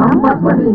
ನಮ್ಮ ಧ್ವನಿ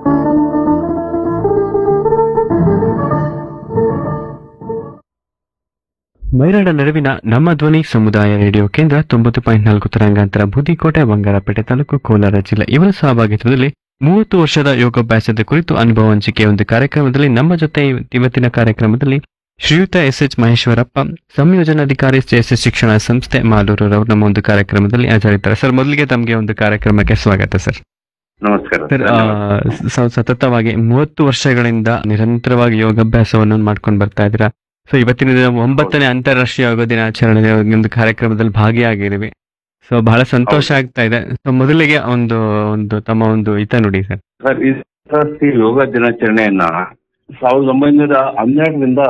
ಮೈರಾಡ ನಡುವಿನ ನಮ್ಮ ಧ್ವನಿ ಸಮುದಾಯ ರೇಡಿಯೋ ಕೇಂದ್ರ ತೊಂಬತ್ತು ಪಾಯಿಂಟ್ ನಾಲ್ಕು ತರಂಗಾಂತರ ಬುದಿಕೋಟೆ ಬಂಗಾರಪೇಟೆ ತಾಲೂಕು ಕೋಲಾರ ಜಿಲ್ಲೆ ಇವರ ಸಹಭಾಗಿತ್ವದಲ್ಲಿ ಮೂವತ್ತು ವರ್ಷದ ಯೋಗಾಭ್ಯಾಸದ ಕುರಿತು ಅನುಭವ ಹಂಚಿಕೆ ಒಂದು ಕಾರ್ಯಕ್ರಮದಲ್ಲಿ ನಮ್ಮ ಜೊತೆ ಇವ- ಇವತ್ತಿನ ಕಾರ್ಯಕ್ರಮದಲ್ಲಿ ಶ್ರೀಯುತ ಎಸ್ ಎಚ್ ಮಹೇಶ್ವರಪ್ಪ ಸಂಯೋಜನಾಧಿಕಾರಿ ಎಸ್ ಎಸ್ ಶಿಕ್ಷಣ ಸಂಸ್ಥೆ ಮಾಲೂರು ರವರು ನಮ್ಮ ಒಂದು ಕಾರ್ಯಕ್ರಮದಲ್ಲಿ ಹಾಜರಿದ್ದಾರೆ ಸರ್ ಮೊದಲಿಗೆ ತಮಗೆ ಒಂದು ಕಾರ್ಯಕ್ರಮಕ್ಕೆ ಸ್ವಾಗತ ಸರ್ ನಮಸ್ಕಾರ ಸರ್ ಆ, ಸ- ಸತತವಾಗಿ ಮೂವತ್ತು ವರ್ಷಗಳಿಂದ ನಿರಂತರವಾಗಿ ಯೋಗಾಭ್ಯಾಸವನ್ನು ಮಾಡ್ಕೊಂಡು ಬರ್ತಾ ಇದ್ದೀರಾ ಸೊ ಇವತ್ತಿನ ದಿನ ಒಂಬತ್ತನೇ ಅಂತಾರಾಷ್ಟ್ರೀಯ ಯೋಗ ದಿನಾಚರಣೆ ಒಂದು ಕಾರ್ಯಕ್ರಮದಲ್ಲಿ ಭಾಗಿಯಾಗಿದ್ದೀವಿ ಸೊ ಬಹಳ ಸಂತೋಷ ಆಗ್ತಾ ಇದೆ ಸೊ ಮೊದಲಿಗೆ ಒಂದು ಒಂದು ತಮ್ಮ ಒಂದು ಹಿತ ನುಡಿ ಸರ್ ಸರ್ ಈ ಅಂತಾರಾಷ್ಟ್ರೀಯ ಯೋಗ ದಿನಾಚರಣೆಯನ್ನ ಸಾವಿರದ ಒಂಬೈನೂರ ಹನ್ನೆರಡರಿಂದ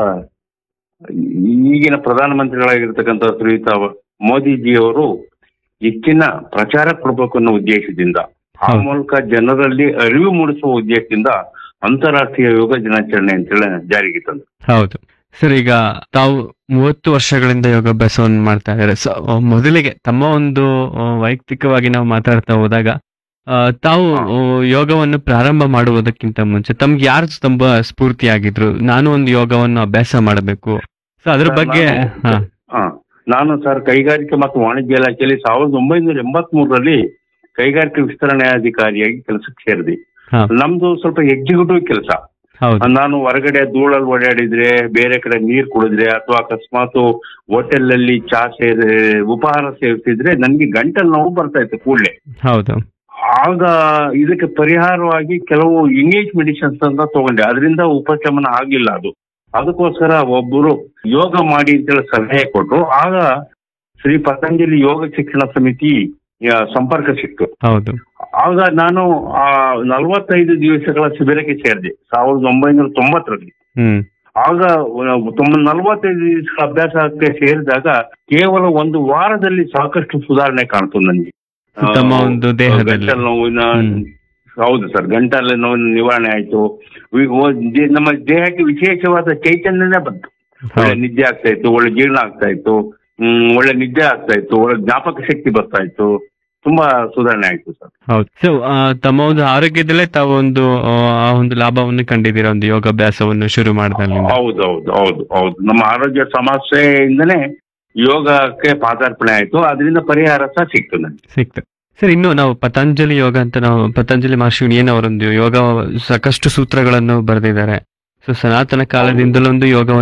ಈಗಿನ ಪ್ರಧಾನಮಂತ್ರಿಗಳಾಗಿರ್ತಕ್ಕಂಥ ಶ್ರೀಯುತ ಮೋದಿಜಿಯವರು ಹೆಚ್ಚಿನ ಪ್ರಚಾರ ಕೊಡಬೇಕು ಅನ್ನೋ ಉದ್ದೇಶದಿಂದ ಆ ಹೌದು. ಮೂಲಕ ಜನರಲ್ಲಿ ಅರಿವು ಮೂಡಿಸುವ ಉದ್ದೇಶದಿಂದ ಅಂತಾರಾಷ್ಟ್ರೀಯ ಯೋಗ ದಿನಾಚರಣೆ ಅಂತೇಳಿ ಜಾರಿಗೆ ತಂದ್ರು ಹೌದು ಸರ್ ಈಗ ತಾವು ಮೂವತ್ತು ವರ್ಷಗಳಿಂದ ಯೋಗಾಭ್ಯಾಸವನ್ನು ಮಾಡ್ತಾ ಇದ್ದಾರೆ ಸೊ ಮೊದಲಿಗೆ ತಮ್ಮ ಒಂದು ಆ, ವೈಯಕ್ತಿಕವಾಗಿ ನಾವು ಮಾತಾಡ್ತಾ ಹೋದಾಗ ಆ, ತಾವು ಆ, ಯೋಗವನ್ನು ಪ್ರಾರಂಭ ಮಾಡುವುದಕ್ಕಿಂತ ಮುಂಚೆ ತಮ್ಗೆ ಯಾರು ತುಂಬಾ ಸ್ಫೂರ್ತಿಯಾಗಿದ್ರು ನಾನು ಒಂದು ಯೋಗವನ್ನು ಅಭ್ಯಾಸ ಮಾಡಬೇಕು ಸೊ ಅದ್ರ ಸರ್, ಬಗ್ಗೆ ನಾನು- ಹಾ ಹಾ. ನಾನು ಸರ್ ಕೈಗಾರಿಕೆ ಮತ್ತು ವಾಣಿಜ್ಯ ಇಲಾಖೆಯಲ್ಲಿ ಸಾವಿರದ ಒಂಬೈನೂರ ಎಂಬತ್ ಮೂರರಲ್ಲಿ ಕೈಗಾರಿಕೆ ವಿಸ್ತರಣಾಧಿಕಾರಿಯಾಗಿ ಕೆಲಸಕ್ಕೆ ಸೇರಿದೆ ಹಾ. ನಮ್ದು ಸ್ವಲ್ಪ ಎಕ್ಸಿಕ್ಯೂಟಿವ್ ಕೆಲಸ ಹೌದು ನಾನು ಹೊರಗಡೆ ಧೂಳಲ್ಲಿ ಓಡಾಡಿದ್ರೆ ಬೇರೆ ಕಡೆ ನೀರ್ ಕುಡಿದ್ರೆ ಅಥವಾ ಅಕಸ್ಮಾತ್ ಹೋಟೆಲ್ ಅಲ್ಲಿ ಚಾ ಸೇರಿ ಉಪಹಾರ ಸೇವಿಸಿದ್ರೆ ನನ್ಗೆ ಗಂಟಲ್ ನೋವು ಬರ್ತಾ ಇತ್ತು ಕೂಡಲೇ ಹೌದು ಆಗ ಇದಕ್ಕೆ ಪರಿಹಾರವಾಗಿ ಕೆಲವು ಇಂಗ್ಲಿಷ್ ಮೆಡಿಸಿನ್ಸ್ ಅಂತ ತಗೊಂಡೆ ಅದರಿಂದ ಉಪಶಮನ ಆಗಿಲ್ಲ ಅದು ಅದಕ್ಕೋಸ್ಕರ ಒಬ್ಬರು ಯೋಗ ಮಾಡಿ ಅಂತೇಳಿ ಸಲಹೆ ಕೊಟ್ಟರು ಆಗ ಶ್ರೀ ಪತಂಜಲಿ ಯೋಗ ಶಿಕ್ಷಣ ಸಮಿತಿ ಆ, ಸಂಪರ್ಕ ಸಿಕ್ತು ಹೌದು ಆಗ ನಾನು ಆ ನಲವತ್ತೈದು ದಿವಸಗಳ ಶಿಬಿರಕ್ಕೆ ಸೇರಿದೆ ಸಾವಿರದ ಒಂಬೈನೂರ ತೊಂಬತ್ತರಲ್ಲಿ ಹ್ಮ್ ಆಗ ತೊಂಬ ನಲವತ್ತೈದು ದಿವಸಗಳ ಅಭ್ಯಾಸಕ್ಕೆ ಸೇರಿದಾಗ ಕೇವಲ ಒಂದು ವಾರದಲ್ಲಿ ಸಾಕಷ್ಟು ಸುಧಾರಣೆ ಕಾಣ್ತು ನನಗೆ ತಮ್ಮ ಒಂದು ದೇಹದಲ್ಲಿ. ಗಂಟಲು ನೋವಿನ ಹ್ಮ್. ಹೌದು ಸರ್ ಗಂಟಲ ನೋವಿನ ನಿವಾರಣೆ ಆಯ್ತು ಈಗ ಓ- ದೇ- ನಮ್ಮ ದೇಹಕ್ಕೆ ವಿಶೇಷವಾದ ಚೈತನ್ಯನೇ ಬಂತು ಒಳ್ಳೆ ಹೌದು ನಿದ್ದೆ ಆಗ್ತಾ ಇತ್ತು ಒಳ್ಳೆ ಜೀರ್ಣ ಆಗ್ತಾ ಇತ್ತು ಹ್ಮ್ ಒಳ್ಳೆ ನಿದ್ದೆ ಆಗ್ತಾ ಇತ್ತು ಒಳ್ಳೆ ಜ್ಞಾಪಕ ಶಕ್ತಿ ಬರ್ತಾ ಇತ್ತು ತುಂಬಾ ಸುಧಾರಣೆ ಆಯ್ತು ಸರ್ ಹೌದು ಸೊ ತಮ್ಮ ಒಂದು ಆರೋಗ್ಯದಲ್ಲೇ ತಾವು ಒಂದು ಆ, ಆ ಒಂದು ಲಾಭವನ್ನು ಕಂಡಿದ್ದೀರಾ ಒಂದು ಯೋಗಾಭ್ಯಾಸವನ್ನು ಶುರು ಮಾಡಿದಲ್ಲಿ ಹೌದು ಹೌದು ಹೌದು ಹೌದು ನಮ್ಮ ಆರೋಗ್ಯ ಸಮಸ್ಯೆಯಿಂದನೇ ಯೋಗಕ್ಕೆ ಪಾದಾರ್ಪಣೆ ಆಯ್ತು ಅದರಿಂದ ಪರಿಹಾರ ಸಹ ಸಿಕ್ತು ನನಗೆ ಸಿಕ್ತು ಸರ್ ಇನ್ನು ನಾವು ಪತಂಜಲಿ ಯೋಗ ಅಂತ ನಾವು ಪತಂಜಲಿ ಮಹರ್ಷಿ ಏನು ಅವರೊಂದು ಯೋಗ ಸಾಕಷ್ಟು ಸೂತ್ರಗಳನ್ನು ಬರೆದಿದ್ದಾರೆ ಸೊ ಸನಾತನ ಕಾಲದಿಂದಲೊಂದು ಯೋಗವನ್ನು